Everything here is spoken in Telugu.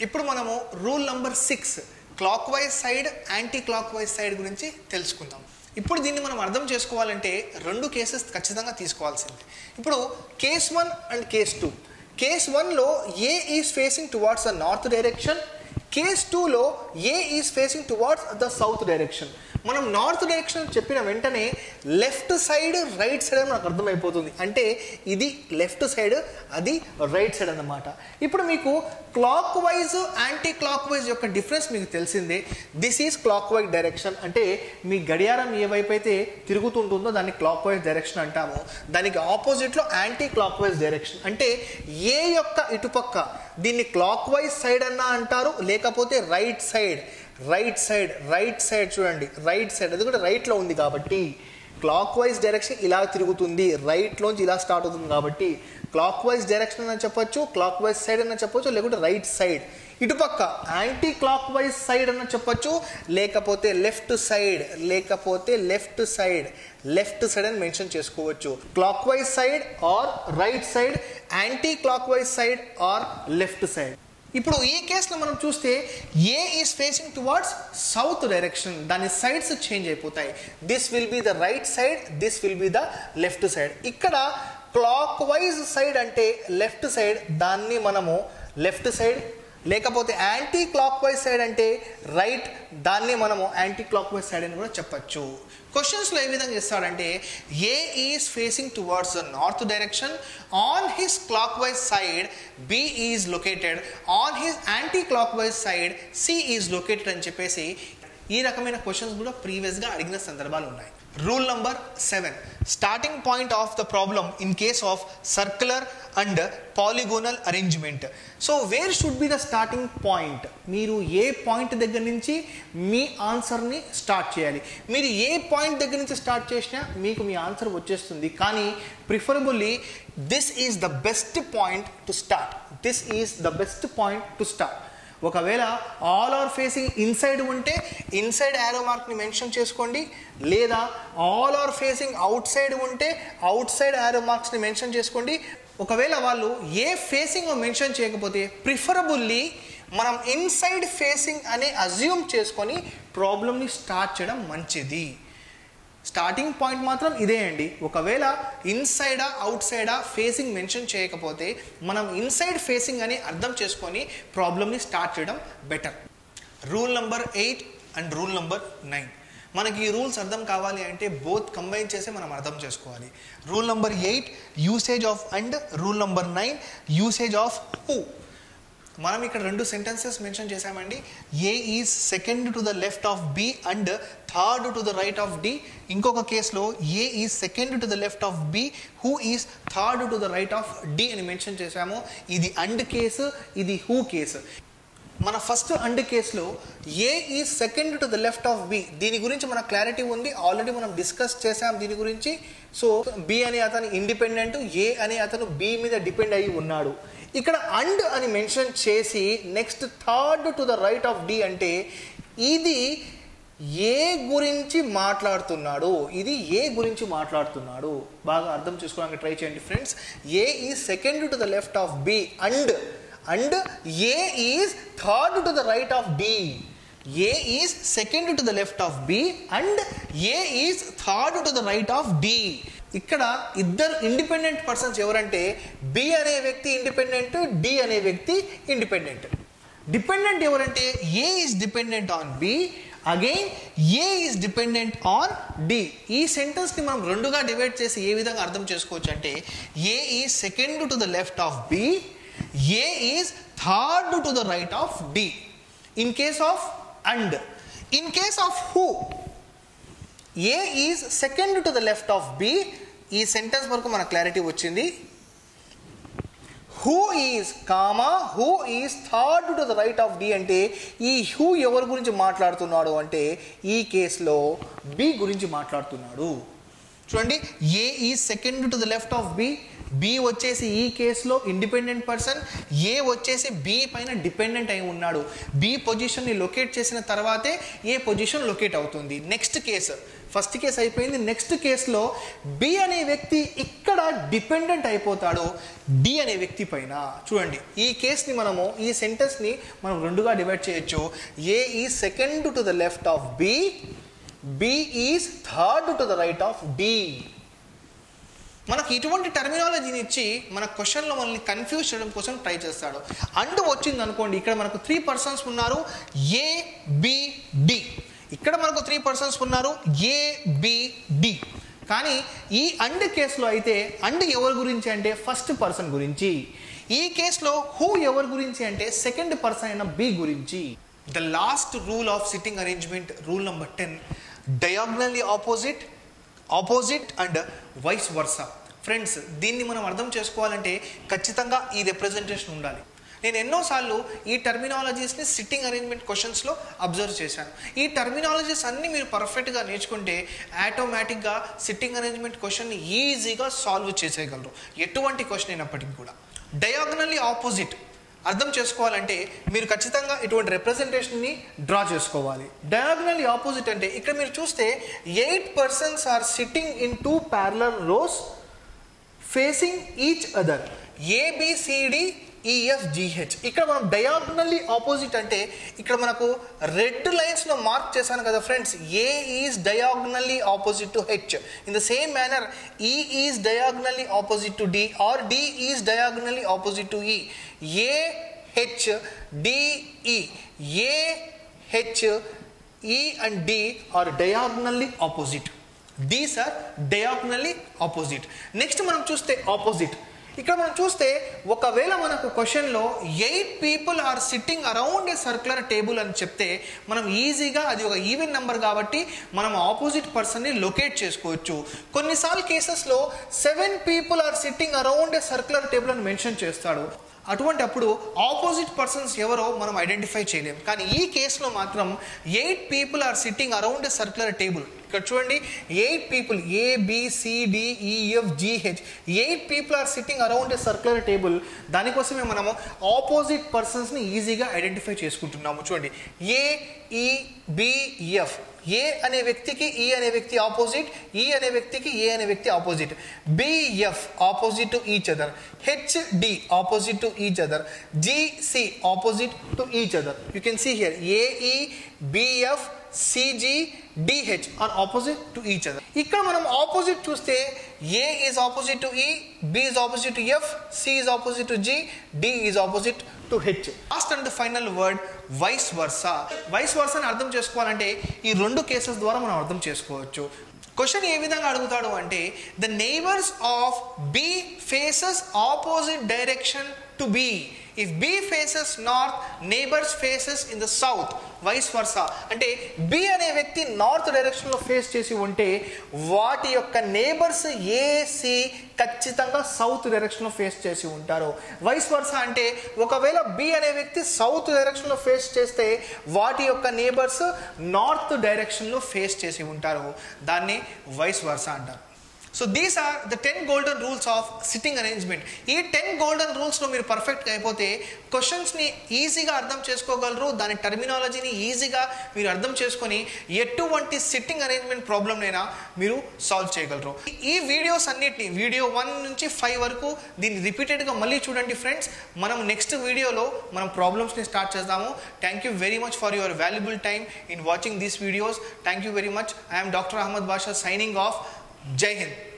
ఇప్పుడు మనము rule number six clock wise side clock wise side గురించి తెలుసుకుందాం ఇప్పుడు దీన్ని మనం అర్థం చేసుకోవాలంటే రెండు కేసెస్ ఖచ్చితంగా తీసుకోవాల్సింది ఇప్పుడు case one and case two case వన్లో A is facing towards the north direction case టూలో A is facing towards the south direction మనం నార్త్ డైరెక్షన్ చెప్పిన వెంటనే లెఫ్ట్ సైడ్ రైట్ సైడ్ అని మనకు అర్థమైపోతుంది అంటే ఇది లెఫ్ట్ సైడ్ అది రైట్ సైడ్ అన్నమాట ఇప్పుడు మీకు clockwise anticlockwise యొక్క డిఫరెన్స్ మీకు తెలిసిందే this is clockwise direction అంటే మీ గడియారం ఏ వైపు అయితే తిరుగుతుంటుందో దాన్ని క్లాక్ వైజ్ డైరెక్షన్ అంటాము దానికి ఆపోజిట్లో యాంటీ క్లాక్ వైజ్ డైరెక్షన్ అంటే ఏ యొక్క ఇటుపక్క దీన్ని క్లాక్ వైజ్ సైడ్ అన్నా అంటారు లేకపోతే right side right side right side చూడండి రైట్ సైడ్ అది కూడా రైట్లో ఉంది కాబట్టి క్లాక్ వైజ్ డైరెక్షన్ ఇలా తిరుగుతుంది రైట్లోంచి ఇలా స్టార్ట్ అవుతుంది కాబట్టి క్లాక్ వైజ్ డైరెక్షన్ అని చెప్పొచ్చు క్లాక్ వైజ్ సైడ్ అని చెప్పొచ్చు లేకుంటే రైట్ సైడ్ ఇటుపక్క యాంటీ క్లాక్ వైజ్ సైడ్ అని చెప్పొచ్చు లేకపోతే లెఫ్ట్ సైడ్ లేకపోతే లెఫ్ట్ సైడ్ లెఫ్ట్ సైడ్ అని మెన్షన్ చేసుకోవచ్చు clock wise side or right side clock wise side or left side ఇప్పుడు ఈ కేసులో మనం చూస్తే A is facing towards south direction దాని సైడ్స్ చేంజ్ అయిపోతాయి this will be the right side this will be the left side ఇక్కడ క్లాక్ వైజ్ సైడ్ అంటే లెఫ్ట్ సైడ్ దాన్ని మనము లెఫ్ట్ సైడ్ లేకపోతే యాంటీ క్లాక్ వైజ్ సైడ్ అంటే రైట్ దాన్ని మనము యాంటీ క్లాక్ వైజ్ సైడ్ అని కూడా చెప్పచ్చు క్వశ్చన్స్లో ఏ విధంగా ఇస్తాడంటే A is facing towards the north direction on his clock wise side B is located on his clock wise side C is located అని చెప్పేసి ఈ రకమైన క్వశ్చన్స్ కూడా ప్రీవియస్గా అడిగిన సందర్భాలు ఉన్నాయి rule number seven starting point of the problem in case of circular and polygonal arrangement so where should be the starting point మీరు ఏ పాయింట్ దగ్గర నుంచి మీ ఆన్సర్ని స్టార్ట్ చేయాలి మీరు ఏ పాయింట్ దగ్గర నుంచి స్టార్ట్ చేసినా మీకు మీ ఆన్సర్ వచ్చేస్తుంది కానీ ప్రిఫరబుల్లీ this is the best point to start this is the best point to start ఒకవేళ ఆల్ ఆర్ ఫేసింగ్ ఇన్సైడ్ ఉంటే ఇన్సైడ్ యారో మార్క్ని మెన్షన్ చేసుకోండి లేదా all are facing outside ఉంటే అవుట్ సైడ్ యారో మార్క్స్ని మెన్షన్ చేసుకోండి ఒకవేళ వాళ్ళు ఏ ఫేసింగ్ మెన్షన్ చేయకపోతే ప్రిఫరబుల్లీ మనం ఇన్సైడ్ ఫేసింగ్ అని అజ్యూమ్ చేసుకొని ప్రాబ్లమ్ని స్టార్ట్ చేయడం మంచిది స్టార్టింగ్ పాయింట్ మాత్రం ఇదే అండి ఒకవేళ ఇన్సైడా అవుట్ సైడా ఫేసింగ్ మెన్షన్ చేయకపోతే మనం ఇన్సైడ్ ఫేసింగ్ అని అర్థం చేసుకొని ప్రాబ్లమ్ని స్టార్ట్ చేయడం better rule number eight and rule number nine మనకి ఈ రూల్స్ అర్థం కావాలి అంటే బోత్ కంబైన్ చేసి మనం అర్థం చేసుకోవాలి rule number eight usage of and rule number nine usage of who మనం ఇక్కడ రెండు సెంటెన్సెస్ మెన్షన్ చేశామండి A is second to the left of B and third to the right of D ఇంకొక కేసులో A is second to the left of B who is third to the right of D అని మెన్షన్ చేశాము ఇది అండ్ కేసు ఇది హూ కేసు మన ఫస్ట్ అండ్ కేసులో A is second to the left of B దీని గురించి మన క్లారిటీ ఉంది ఆల్రెడీ మనం డిస్కస్ చేసాం దీని గురించి సో బి అనే అతను ఇండిపెండెంట్ ఏ అనే అతను బి మీద డిపెండ్ అయ్యి ఉన్నాడు ఇక్కడ అండ్ అని మెన్షన్ చేసి next third to the right of D అంటే ఇది ఏ గురించి మాట్లాడుతున్నాడు ఇది ఏ గురించి మాట్లాడుతున్నాడు బాగా అర్థం చేసుకోవడానికి ట్రై చేయండి friends A is second to the left of B and and A is third to the right of D A is second to the left of B and A is third to the right of D ఇక్కడ ఇద్దరు ఇండిపెండెంట్ పర్సన్స్ ఎవరంటే బి అనే వ్యక్తి ఇండిపెండెంట్ డి అనే వ్యక్తి ఇండిపెండెంట్ డిపెండెంట్ ఎవరంటే A is dependent on B again A is dependent on D ఈ సెంటెన్స్ని మనం రెండుగా డివైడ్ చేసి ఏ విధంగా అర్థం చేసుకోవచ్చు అంటే A is second to the left of B A is third to the right of D in case of and in case of who A is second to the left of B ఈ సెంటెన్స్ వరకు మన క్లారిటీ వచ్చింది who is comma who is third to the right of D అంటే ఈ హూ ఎవరి గురించి మాట్లాడుతున్నాడు అంటే ఈ కేసులో బి గురించి మాట్లాడుతున్నాడు చూడండి A is second to the left of B B వచ్చేసి ఈ కేసులో ఇండిపెండెంట్ పర్సన్ ఏ వచ్చేసి బి పైన డిపెండెంట్ అయి ఉన్నాడు బి పొజిషన్ని లొకేట్ చేసిన తర్వాతే ఏ పొజిషన్ లొకేట్ అవుతుంది నెక్స్ట్ కేసు ఫస్ట్ కేసు అయిపోయింది నెక్స్ట్ కేసులో బి అనే వ్యక్తి ఇక్కడ డిపెండెంట్ అయిపోతాడు డి అనే వ్యక్తి పైన చూడండి ఈ కేసుని మనము ఈ సెంటెన్స్ని మనం రెండుగా డివైడ్ చేయొచ్చు A is second to the left of B B is third to the right of D మనకి ఇటువంటి టర్మినాలజీని ఇచ్చి మన క్వశ్చన్లో మనల్ని కన్ఫ్యూజ్ చేయడం కోసం ట్రై చేస్తాడు అండ్ వచ్చింది అనుకోండి ఇక్కడ మనకు త్రీ పర్సన్స్ ఉన్నారు ఏ బి డి ఇక్కడ మనకు త్రీ పర్సన్స్ ఉన్నారు ఏ బి డి కానీ ఈ అండ్ కేసులో అయితే అండ్ ఎవరి గురించి అంటే ఫస్ట్ పర్సన్ గురించి ఈ కేసులో హూ ఎవరి గురించి అంటే సెకండ్ పర్సన్ అయిన బి గురించి the last rule of sitting arrangement rule number ten diagonally opposite opposite and vice versa friends దీన్ని మనం అర్థం చేసుకోవాలంటే ఖచ్చితంగా ఈ రిప్రజెంటేషన్ ఉండాలి నేను ఎన్నోసార్లు ఈ టర్మినాలజీస్ని సిట్టింగ్ అరేంజ్మెంట్ క్వశ్చన్స్లో అబ్జర్వ్ చేశాను ఈ టర్మినాలజీస్ అన్నీ మీరు పర్ఫెక్ట్గా నేర్చుకుంటే ఆటోమేటిక్గా సిట్టింగ్ అరేంజ్మెంట్ క్వశ్చన్ని ఈజీగా సాల్వ్ చేసేయగలరు ఎటువంటి క్వశ్చన్ అయినప్పటికీ కూడా డయాగ్నల్లీ ఆపోజిట్ అర్థం చేసుకోవాలంటే మీరు ఖచ్చితంగా ఇటువంటి రిప్రజెంటేషన్ని డ్రా చేసుకోవాలి డయాగ్నల్లీ ఆపోజిట్ అంటే ఇక్కడ మీరు చూస్తే eight persons are sitting in two parallel rows facing each other A B C D E F G H ఇక్కడ మనం డయాగ్నల్లీ ఆపోజిట్ అంటే ఇక్కడ మనకు రెడ్ లైన్స్లో మార్క్ చేశాను కదా friends A is diagonally opposite to H in the same manner E is diagonally opposite to D or D is diagonally opposite to E A H D E A H E and D are diagonally opposite these are diagonally opposite next మనం చూస్తే ఆపోజిట్ ఇక్కడ మనం చూస్తే ఒకవేళ మనకు క్వశ్చన్లో eight people are sitting around a circular table అని చెప్తే మనం ఈజీగా అది ఒక ఈవెన్ నెంబర్ కాబట్టి మనం ఆపోజిట్ పర్సన్ని లొకేట్ చేసుకోవచ్చు కొన్నిసార్లు కేసెస్లో seven people are sitting around a circular table అని మెన్షన్ చేస్తాడు అటువంటి అప్పుడు ఆపోజిట్ పర్సన్స్ ఎవరో మనం ఐడెంటిఫై చేయలేం కానీ ఈ కేసులో మాత్రం eight people are sitting around a circular table ఇక్కడ చూడండి eight people A B C D E F G H eight people are sitting around a circular table దానికోసమే మనము ఆపోజిట్ పర్సన్స్ని ఈజీగా ఐడెంటిఫై చేసుకుంటున్నాము చూడండి ఏఈబిఎఫ్ ఏ అనే వ్యక్తికి ఈ అనే వ్యక్తి ఆపోజిట్ ఈ అనే వ్యక్తికి ఏ అనే వ్యక్తి opposite B F opposite to each other H D opposite to each other G C opposite to each other you can see here A E B F C G D H are opposite to each other ఇక్కడ మనం ఆపోజిట్ చూస్తే A is opposite to E B is opposite to F C is opposite to G D is opposite to H last and final word vice versa వైస్ వర్సాని అర్థం చేసుకోవాలంటే ఈ రెండు కేసెస్ ద్వారా మనం అర్థం చేసుకోవచ్చు క్వశ్చన్ ఏ విధంగా అడుగుతాడు అంటే the neighbours of B faces opposite direction to B if B faces north neighbours faces in the south vice versa అంటే బి అనే వ్యక్తి నార్త్ డైరెక్షన్లో ఫేస్ చేసి ఉంటే వాటి యొక్క నేబర్స్ ఏసి ఖచ్చితంగా సౌత్ డైరెక్షన్లో ఫేస్ చేసి ఉంటారు వైస్ వర్సా అంటే ఒకవేళ బి అనే వ్యక్తి సౌత్ డైరెక్షన్లో ఫేస్ చేస్తే వాటి యొక్క నేబర్స్ నార్త్ డైరెక్షన్లో ఫేస్ చేసి ఉంటారు దాన్ని వైస్ వర్సా అంటారు so these are the ten golden rules of sitting arrangement ఈ టెన్ గోల్డెన్ రూల్స్లో మీరు పర్ఫెక్ట్గా అయిపోతే క్వశ్చన్స్ని ఈజీగా అర్థం చేసుకోగలరు దాని టర్మినాలజీని ఈజీగా మీరు అర్థం చేసుకొని ఎటువంటి సిట్టింగ్ అరేంజ్మెంట్ ప్రాబ్లమ్నైనా మీరు సాల్వ్ చేయగలరు ఈ వీడియోస్ అన్నిటిని వీడియో వన్ నుంచి ఫైవ్ వరకు దీన్ని రిపీటెడ్గా మళ్ళీ చూడండి ఫ్రెండ్స్ మనం నెక్స్ట్ వీడియోలో మనం ప్రాబ్లమ్స్ని స్టార్ట్ చేద్దాము thank you very much for your valuable time in watching these videos thank you very much I'm doctor Ahmed Basha signing off Jai Hind